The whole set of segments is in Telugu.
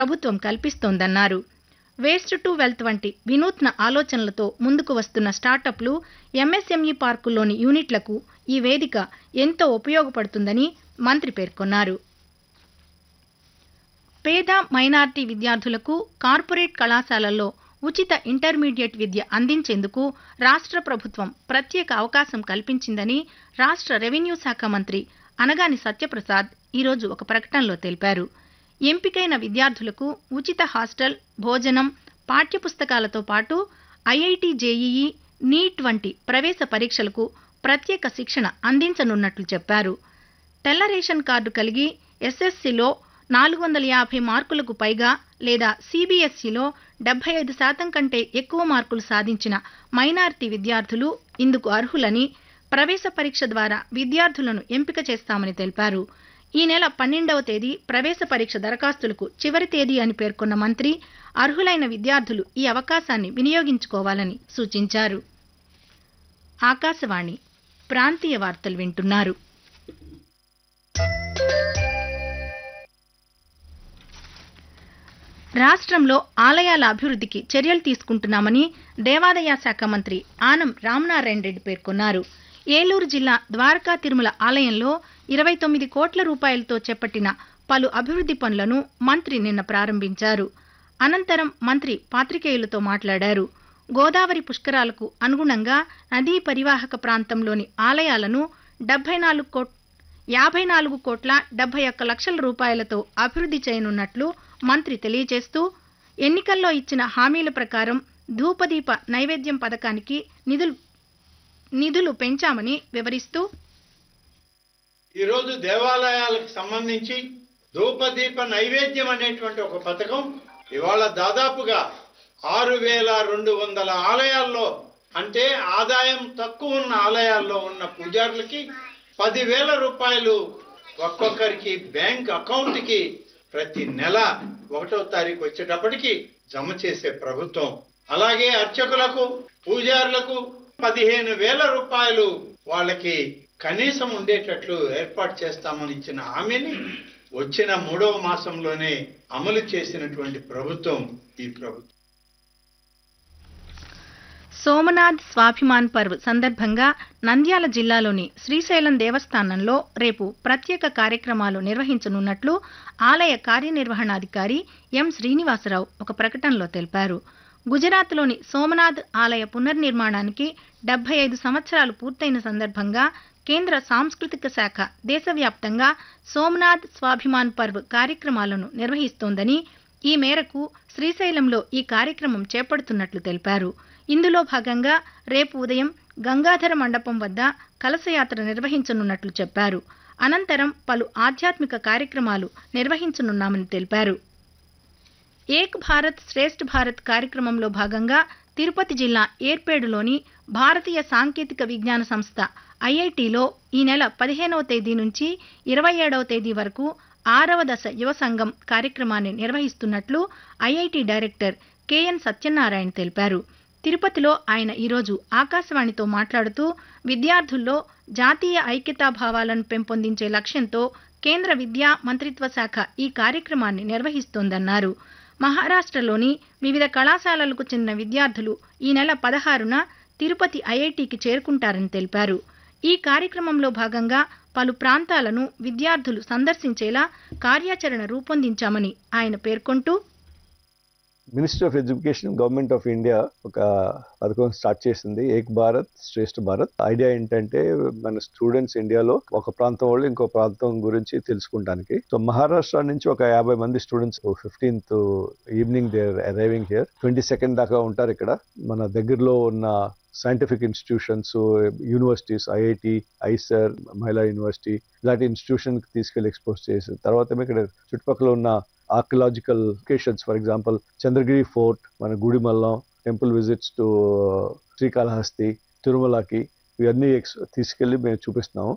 ప్రభుత్వం కల్పిస్తోందన్నారు వేస్ట్ టు వెల్త్ వంటి వినూత్న ఆలోచనలతో ముందుకు వస్తున్న స్టార్టప్లు ఎంఎస్ఎంఈ పార్కుల్లోని యూనిట్లకు ఈ వేదిక ఎంతో ఉపయోగపడుతుందని మంత్రి పేర్కొన్నారు పేద మైనార్టీ విద్యార్థులకు కార్పొరేట్ కళాశాలల్లో ఉచిత ఇంటర్మీడియట్ విద్య అందించేందుకు రాష్ట్ర ప్రభుత్వం ప్రత్యేక అవకాశం కల్పించిందని రాష్ట్ర రెవెన్యూ శాఖ మంత్రి అనగాని సత్యప్రసాద్ ఈరోజు ఒక ప్రకటనలో తెలిపారు ఎంపికైన విద్యార్థులకు ఉచిత హాస్టల్ భోజనం పాఠ్యపుస్తకాలతో పాటు ఐఐటి జేఈఈ నీట్ వంటి ప్రవేశ పరీక్షలకు ప్రత్యేక శిక్షణ అందించనున్నట్లు చెప్పారు తెల్ల రేషన్ కార్డు కలిగి ఎస్ఎస్సిలో నాలుగు వందల యాభై మార్కులకు పైగా లేదా సిబిఎస్ఈలో డెబ్బై ఐదు శాతం కంటే ఎక్కువ మార్కులు సాధించిన మైనారిటీ విద్యార్థులు ఇందుకు అర్హులని ప్రవేశ పరీక్ష ద్వారా విద్యార్థులను ఎంపిక చేస్తామని తెలిపారు ఈ నెల పన్నెండవ తేదీ ప్రవేశ పరీక్ష దరఖాస్తులకు చివరి తేదీ అని పేర్కొన్న మంత్రి అర్హులైన విద్యార్థులు ఈ అవకాశాన్ని వినియోగించుకోవాలని సూచించారు ఆకాశవాణి ప్రాంతీయ వార్తలు వింటున్నారు రాష్ట్రంలో ఆలయాల అభివృద్ధికి చర్యలు తీసుకుంటున్నామని దేవాదాయ శాఖ మంత్రి ఆనం రామనారాయణ రెడ్డి పేర్కొన్నారు ఏలూరు జిల్లా ద్వారకా తిరుమల ఆలయంలో ఇరవై తొమ్మిది కోట్ల రూపాయలతో చేపట్టిన పలు అభివృద్ధి పనులను మంత్రి నిన్న ప్రారంభించారు అనంతరం మంత్రి పాత్రికేయులతో మాట్లాడారు గోదావరి పుష్కరాలకు అనుగుణంగా నదీ పరివాహక ప్రాంతంలోని ఆలయాలను డెబ్బై నాలుగు కోట్ యాభై నాలుగు కోట్ల డెబ్బై ఒక్క లక్షల రూపాయలతో అభివృద్ధి చేయనున్నట్లు మంత్రి తెలియజేస్తూ ఎన్నికల్లో ఇచ్చిన హామీల ప్రకారం ధూపదీప నైవేద్యం పథకానికి నిధులు నిధులు పెంచామని వివరిస్తూ ఈరోజు దేవాలయాలకు సంబంధించి ధూపదీప నైవేద్యం అనేటువంటి ఒక పథకం ఇవాళ దాదాపుగా ఆరు వేల రెండు వందల ఆలయాల్లో అంటే ఆదాయం తక్కువ ఉన్న ఆలయాల్లో ఉన్న పూజారులకి పదివేల రూపాయలు ఒక్కొక్కరికి బ్యాంక్ అకౌంట్కి ప్రతి నెల ఒకటో తారీఖు వచ్చేటప్పటికి జమ చేసే ప్రభుత్వం అలాగే అర్చకులకు పూజారులకు పదిహేను వేల రూపాయలు వాళ్ళకి కనీసం ఉండేటట్లు ఏర్పాటు చేస్తామని ఇచ్చిన హామీని వచ్చిన మూడవ మాసంలోనే అమలు చేసినటువంటి ప్రభుత్వం ఈ ప్రభుత్వం సోమనాథ్ స్వాభిమాన్ పర్వ్ సందర్భంగా నంద్యాల జిల్లాలోని శ్రీశైలం దేవస్థానంలో రేపు ప్రత్యేక కార్యక్రమాలు నిర్వహించనున్నట్లు ఆలయ కార్యనిర్వహణాధికారి ఎం శ్రీనివాసరావు ఒక ప్రకటనలో తెలిపారు గుజరాత్లోని సోమనాథ్ ఆలయ పునర్నిర్మాణానికి డెబ్బై ఐదు సంవత్సరాలు పూర్తయిన సందర్భంగా కేంద్ర సాంస్కృతిక శాఖ దేశవ్యాప్తంగా సోమనాథ్ స్వాభిమాన్ పర్వ్ కార్యక్రమాలను నిర్వహిస్తోందని ఈ మేరకు శ్రీశైలంలో ఈ కార్యక్రమం చేపడుతున్నట్లు తెలిపారు ఇందులో భాగంగా రేపు ఉదయం గంగాధర మండపం వద్ద కలశయాత్ర నిర్వహించనున్నట్లు చెప్పారు అనంతరం పలు ఆధ్యాత్మిక కార్యక్రమాలు నిర్వహించనున్నామని తెలిపారు ఏక్ భారత్ శ్రేష్ఠ భారత్ కార్యక్రమంలో భాగంగా తిరుపతి జిల్లా ఏర్పేడులోని భారతీయ సాంకేతిక విజ్ఞాన సంస్థ ఐఐటిలో ఈ నెల పదిహేనవ తేదీ నుంచి ఇరవై ఏడవ తేదీ వరకు ఆరవ దశ యువ సంఘం కార్యక్రమాన్ని నిర్వహిస్తున్నట్లు ఐఐటి డైరెక్టర్ కెఎన్ సత్యనారాయణ తెలిపారు తిరుపతిలో ఆయన ఈరోజు ఆకాశవాణితో మాట్లాడుతూ విద్యార్థుల్లో జాతీయ ఐక్యతా భావాలను పెంపొందించే లక్ష్యంతో కేంద్ర విద్యా మంత్రిత్వ శాఖ ఈ కార్యక్రమాన్ని నిర్వహిస్తోందన్నారు మహారాష్ట్రలోని వివిధ కళాశాలలకు చెందిన విద్యార్థులు ఈ నెల పదహారున తిరుపతి ఐఐటికి చేరుకుంటారని తెలిపారు ఈ కార్యక్రమంలో భాగంగా పలు ప్రాంతాలను విద్యార్థులు సందర్శించేలా కార్యాచరణ రూపొందించామని ఆయన పేర్కొంటూ ministry of education government of India ఒక పథకం స్టార్ట్ చేసింది ఏక్ భారత్ శ్రేష్ఠ భారత్ ఐడియా ఏంటంటే మన స్టూడెంట్స్ ఇండియాలో ఒక ప్రాంతం వాళ్ళు ఇంకో ప్రాంతం గురించి తెలుసుకుంటానికి సో మహారాష్ట్ర నుంచి ఒక యాభై మంది students fifteenth evening they arriving here twenty second దాకా ఉంటారు ఇక్కడ మన దగ్గరలో ఉన్న scientific institutions universities IIT IISER మహిళా యూనివర్సిటీ ఇలాంటి ఇన్స్టిట్యూషన్ తీసుకెళ్లి ఎక్స్పోజ్ చేసి తర్వాత ఇక్కడ చుట్టుపక్కల ఉన్న archaeological locations for example Chandragiri fort మన Gudimallam temple visits to Srikalahasti తిరుమలకి ఇవన్నీ ఎక్స్ తీసుకెళ్లి మేము చూపిస్తున్నాము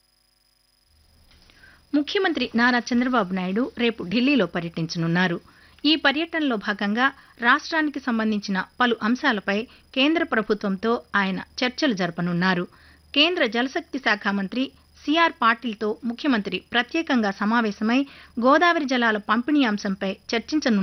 ముఖ్యమంత్రి నారా చంద్రబాబు నాయుడు రేపు ఢిల్లీలో పర్యటించనున్నారు ఈ పర్యటనలో భాగంగా రాష్ట్రానికి సంబంధించిన పలు అంశాలపై కేంద్ర ప్రభుత్వంతో ఆయన చర్చలు జరపనున్నారు కేంద్ర జలశక్తి శాఖ మంత్రి సిఆర్ పాటిల్తో ముఖ్యమంత్రి ప్రత్యేకంగా సమావేశమై గోదావరి జలాల పంపిణీ అంశంపై చర్చించనున్నారు